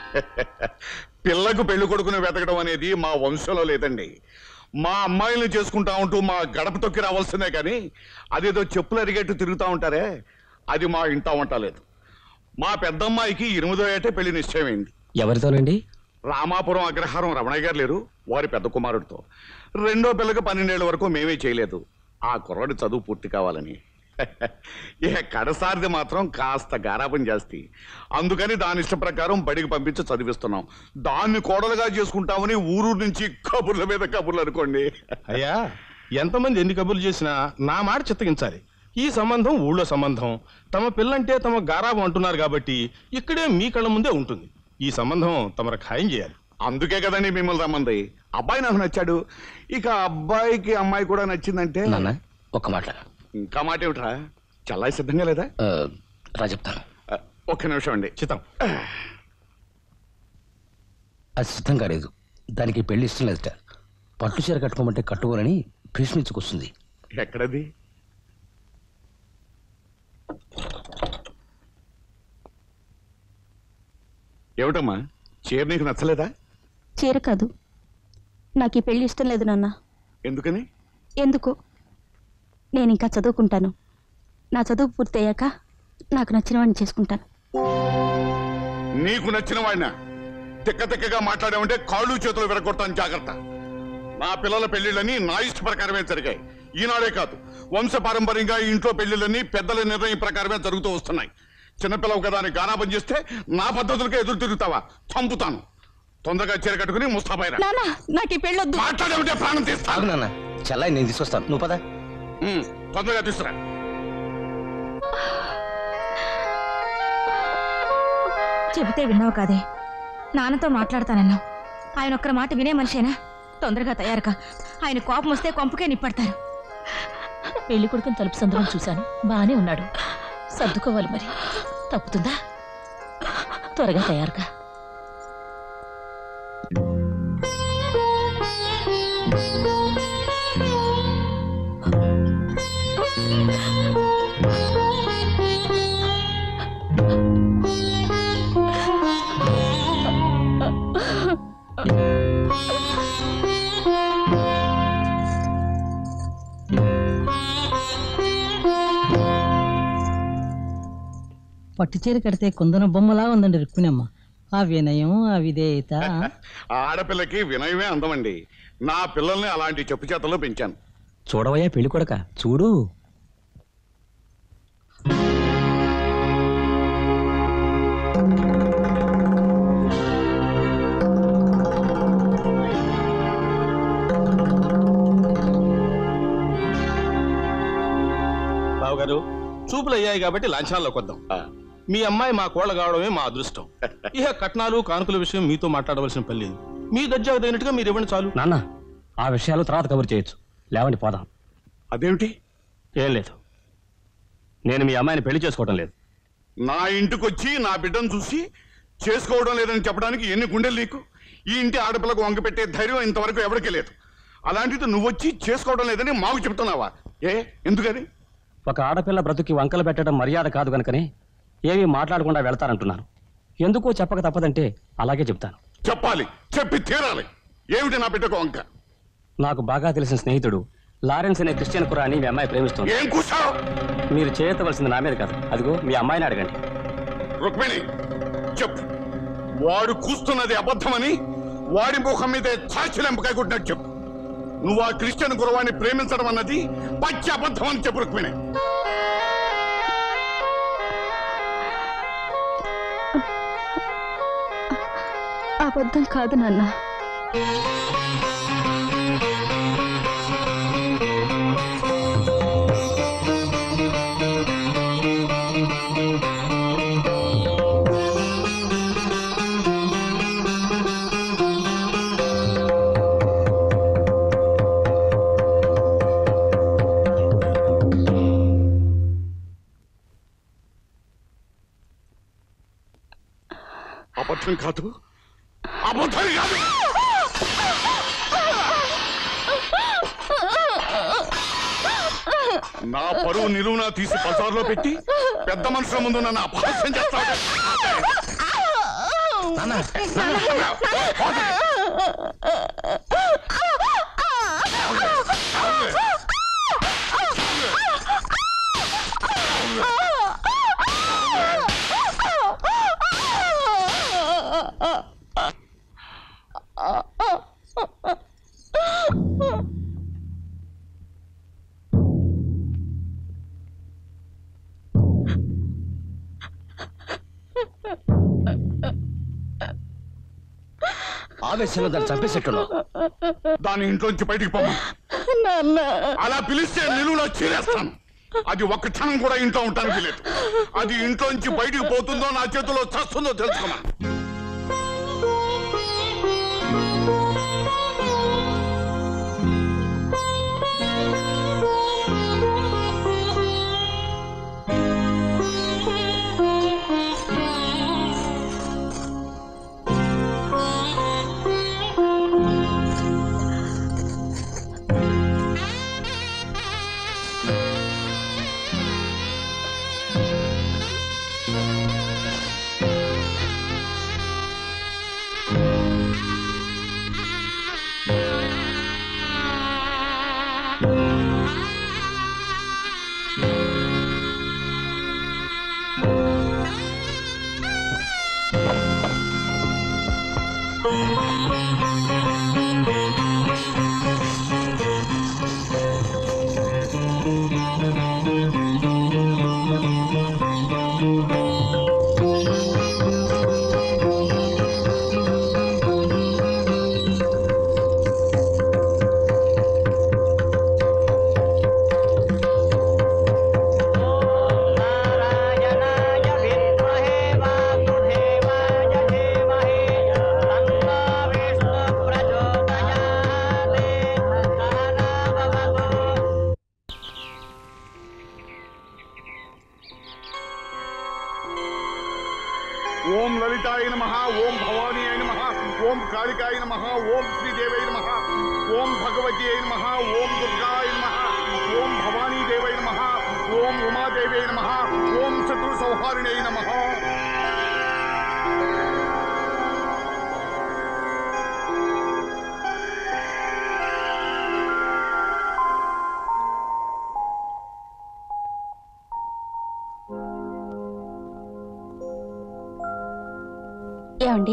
పిల్లకు పెళ్లి కొడుకుని వెతకడం అనేది మా వంశంలో లేదండి మా అమ్మాయిల్ని చేసుకుంటా ఉంటూ మా గడప తొక్కి రావాల్సిందే కానీ అదేదో చెప్పులు అరిగేట్టు తిరుగుతూ ఉంటారే అది మా ఇంటా ఉండలేదు మా పెద్దమ్మాయికి ఎనిమిదో ఏటే పెళ్లి నిశ్చయమైంది ఎవరితోనండి రామాపురం అగ్రహారం రమణయ్య గారు లేరు వారి పెద్ద కుమారుడితో రెండో పిల్లకి పన్నెండేళ్ల వరకు మేమే చేయలేదు ఆ కుర్రాడి చదువు పూర్తి కావాలని ఇక కడసారిది మాత్రం కాస్త గారాపం జాస్తి అందుకని దాని ఇష్ట ప్రకారం బడికి పంపించి చదివిస్తున్నాం దాన్ని కోడలుగా చేసుకుంటామని ఊరు నుంచి కబుర్ల మీద కబుర్లు అనుకోండి అయ్యా ఎంతమంది ఎన్ని కబుర్లు చేసినా నా మాట చిత్తగించాలి ఈ సంబంధం ఊళ్ళో సంబంధం తమ పిల్లంటే తమ గారాబం అంటున్నారు కాబట్టి ఇక్కడే మీ కళ్ళ ముందే ఉంటుంది ఈ సంబంధం తమరు ఖాయం చేయాలి అందుకే కదండి మిమ్మల్ని రమ్మంది అబ్బాయి నాకు నచ్చాడు ఇక అబ్బాయికి అమ్మాయి కూడా నచ్చిందంటే నాన్న ఒక్క మాట ఇంకా మాట ఏమిట్రా చల్లాయి సిద్ధంగా లేదా ఆ, రా చెప్తాను ఆ, ఒక్క నిమిషం అండి చిత్తం అది సిద్ధం కాలేదు దానికి పెళ్లి ఇష్టం లేదట పట్టు చీర కట్టుకోమంటే కట్టుకోనని భీష్మించుకొస్తుంది ఎక్కడది ఏమిటమ్మా చీర నీకు నచ్చలేదా చీర కాదు నాకు ఈ పెళ్లి ఇష్టం లేదు నాన్న ఎందుకని ఎందుకు నేను ఇంకా చదువుకుంటాను నా చదువు పూర్తయ్యాక నాకు నచ్చిన వాడిని చేసుకుంటాను నీకు నచ్చిన వాడిన తిక్క తిక్కగా మాట్లాడామంటే కాళ్ళు చేతులు విరగొడతాను జాగ్రత్త నా పిల్లల పెళ్లిళ్ళని నా ఇష్ట ప్రకారమే జరిగాయి ఈనాడే కాదు వంశ పారంపర్యంగా ఈ ఇంట్లో పెళ్లిళ్ళని పెద్దల నిర్ణయం ప్రకారమే జరుగుతూ వస్తున్నాయి చిన్నపిల్లవు కదా అని గానాపం చేస్తే నా పద్ధతులకే ఎదురు తిరుగుతావా చంపుతాను తొందరగా చీర కట్టుకుని ముస్తాబాయిరా నాన్న నాకు ఈ పెళ్ళొద్దు మాట్లాడేమిటే ప్రాణం ఆగు తీస్తాను నాన్న చెల్లాయి నేను తీసుకొస్తాను నువ్వు పదా ఉమ్, తొందరగా తీసుకురా చెబితే విన్నావు కాదే నాన్నతో మాట్లాడతానన్నావు ఆయన ఒక్కరి మాట వినే మనిషేనా తొందరగా తయారుగా ఆయన కోపం వస్తే కొంపకే నిప్పడతారు పెళ్లి కొడుకుని తలుపు సందులో చూశాను బానే ఉన్నాడు సర్దుకోవాలి మరి తప్పుతుందా త్వరగా తయారుగా పట్టుచీర కడితే కుందన బొమ్మలా ఉందండి రుక్మిణమ్మ ఆ వినయం ఆ విధేయత ఆ ఆడపిల్లకి వినయమే అందమండి నా పిల్లల్ని అలాంటి చెప్పు చేతల్లో పెంచాను చూడవయ్యా పెళ్లి కొడక చూడు బాబు గారు చూపులు అయ్యాయి కాబట్టి లాంఛనాల్లోకి వద్దాం ఆ, మీ అమ్మాయి మా కోళ్ళ కావడమే మా అదృష్టం ఇక కట్నాలు కానుకల విషయం మీతో మాట్లాడవలసిన పని లేదు మీ దర్జాకు తగినట్టుగా మీరు ఇవ్వండి చాలు నాన్న ఆ విషయాలు తర్వాత కబుర్ చేయొచ్చు లేవండి పోదాం అదేమిటి ఏం లేదు నేను మీ అమ్మాయిని పెళ్లి చేసుకోవడం లేదు నా ఇంటికొచ్చి నా బిడ్డను చూసి చేసుకోవడం లేదని చెప్పడానికి ఎన్ని గుండెలు నీకు ఈ ఇంటి ఆడపిల్లకు వంక పెట్టే ధైర్యం ఇంతవరకు ఎవరికీ లేదు అలాంటిది నువ్వొచ్చి చేసుకోవడం లేదని మాకు చెప్తున్నావా ఏ ఎందుకని ఒక ఆడపిల్ల బ్రతుకి వంకలు పెట్టడం మర్యాద కాదు కనుకనే ఏమీ మాట్లాడకుండా వెళ్తానంటున్నాను ఎందుకో చెప్పక తప్పదంటే అలాగే చెప్తాను చెప్పాలి చెప్పి తీరాలి ఏమిటి నా బిడ్డకు వంక నాకు బాగా తెలిసిన స్నేహితుడు లారెన్స్ అనే క్రిస్టియన్ కురాని మీ అమ్మాయి ప్రేమిస్తుంది ఏం కూర్చావు మీరు చేయవలసింది నా మీద కాదు అదిగో మీ అమ్మాయిని అడగండి రుక్మిణి చెప్పు వాడు కూస్తున్నది అబద్ధమని వాడి ముఖం మీద చాచిలెంపకాయ కొట్టినట్టు చెప్పు నువ్వు ఆ క్రిస్టియన్ గురవాన్ని ప్రేమించడం అన్నది పచ్చి అబద్ధం అని చెప్పు రుక్మిణి అబద్ధం కాదు నాన్న అబద్ధం కాదు అబద్ధం కాదు నా పరువు నిలువునా తీసి బజార్లో పెట్టి పెద్ద మనుషుల ముందు నన్ను అపహాస్యం చేస్తాడు ఆవేశంలో దాన్ని చంపేసేట్టున్నావు దాని ఇంట్లోంచి బయటికి పోమా అలా పిలిస్తే నిలువులో చీరేస్తాను అది ఒక్క క్షణం కూడా ఇంట్లో ఉంటానికి లేదు అది ఇంట్లోంచి బయటికి పోతుందో నా చేతిలో చస్తుందో తెలుసుకోమా ఓం లలితాయ నమ ఓం భవానీ అయిన నమ ఓం కాళికాయ నమ ఓం శ్రీదేవై నమ ఓం భగవతి అయిన నమ ఓం దుర్గాయ నమ ఓం భవానీ దేవై నమ ఓం ఉమాదేవై నమ ఓం శత్రు సంహారిణై నమ ఏమండి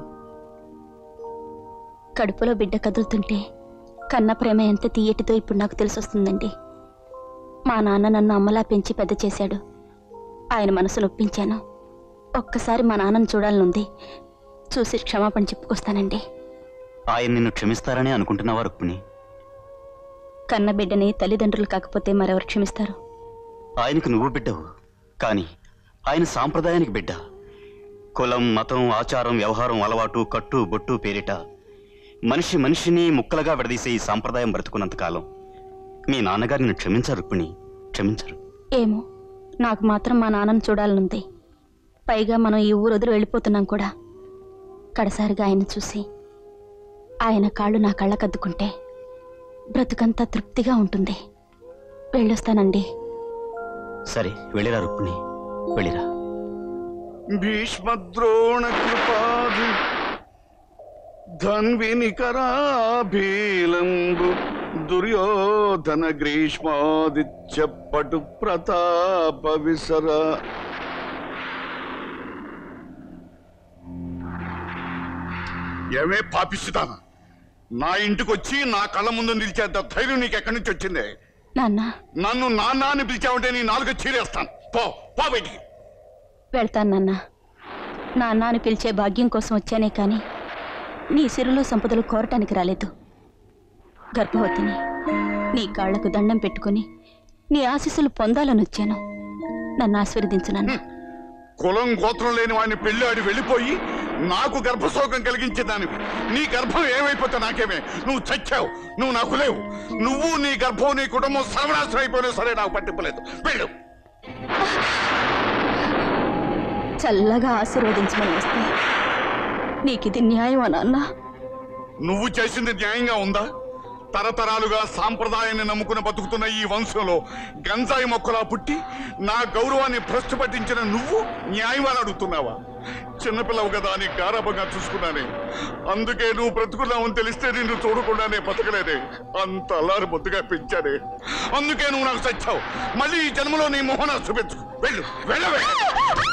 కడుపులో బిడ్డ కదులుతుంటే కన్న ప్రేమ ఎంత తీయటితో ఇప్పుడు నాకు తెలిసొస్తుందండి మా నాన్న నన్ను అమ్మలా పెంచి పెద్ద చేశాడు ఆయన మనసు నొప్పించాను ఒక్కసారి మా నాన్నను చూడాలనుంది చూసి క్షమాపణ చెప్పుకొస్తానండి ఆయన నిన్ను క్షమిస్తారని అనుకుంటున్నావా రుక్మిణి కన్న బిడ్డని తల్లిదండ్రులు కాకపోతే మరెవరు క్షమిస్తారు ఆయనకు నువ్వు బిడ్డవు కానీ ఆయన సాంప్రదాయానికి బిడ్డ కులం మతం ఆచారం వ్యవహారం అలవాటు కట్టు బొట్టు పేరిట మనిషి మనిషిని ముక్కలుగా విడదీసే ఈ సాంప్రదాయం బ్రతుకున్నంత కాలం మీ నాన్నగారిని క్షమించరు రుక్మిణి క్షమించరు ఏమో నాకు మాత్రం మా నాన్నను చూడాలనుంది పైగా మనం ఈ ఊరు వదిలి వెళ్ళిపోతున్నాం కూడా కడసారిగా ఆయన చూసి ఆయన కాళ్ళు నా కళ్ళకద్దుకుంటే బ్రతుకంతా తృప్తిగా ఉంటుంది వెళ్ళొస్తానండి సరే వెళ్ళిరా రుక్మిణి వెళ్ళిరా భీష్మద్రోణ కృపాది ధన్వినికరాభీలంబు దుర్యోధన గ్రీష్మాదిత్య పటు ప్రతాప విసర ఏమే పాపిస్తుదానా నా ఇంటికి వచ్చి నా కళ్ళ ముందు నిలిచేంత ధైర్యం నీకు ఎక్కడి నుంచి వచ్చింది నాన్న నన్ను నాన్న అని పిలిచావంటే నీ నాలుగు చీరేస్తాను పో పో బయటికి వెళ్తాను నాన్న నాన్న అని పిలిచే భాగ్యం కోసం వచ్చానే కానీ నీ సిరులో సంపదలు కోరటానికి రాలేదు గర్భవతిని నీ కాళ్లకు దండం పెట్టుకుని నీ ఆశీస్సులు పొందాలని వచ్చాను నన్ను ఆశీర్వదించు నాన్న కులం గోత్రం లేని వాడిని పెళ్లి ఆడి వెళ్ళిపోయి నాకు గర్భశోకం కలిగించేదానివి నీ గర్భం ఏమైపోతే నాకేమే నువ్వు చచ్చావు నువ్వు నాకు లేవు నువ్వు నీ గర్భం నీ కుటుంబం సర్వనాశనం అయిపోయినా సరే నాకు పట్టింపలేదు వెళ్ళు చల్లగా ఆశీర్వదించమని వస్తే నీకిది న్యాయమా నాన్న నువ్వు చేసింది న్యాయంగా ఉందా తరతరాలుగా సాంప్రదాయాన్ని నమ్ముకుని బతుకుతున్న ఈ వంశంలో గంజాయి మొక్కలా పుట్టి నా గౌరవాన్ని భ్రష్టు పట్టించిన నువ్వు న్యాయం అని అడుగుతున్నావా చిన్నపిల్లవు కదా అని గారాభంగా చూసుకున్నానే అందుకే నువ్వు బ్రతుకున్నావని తెలిస్తే నిన్ను చూడకుండానే బతకలేదే అంత అల్లారి బొద్దుగా పెంచానే అందుకే నువ్వు నాకు చచ్చావు మళ్ళీ ఈ జన్మలో నీ మొహన చూపించు వెళ్ళు వెళ్ళవే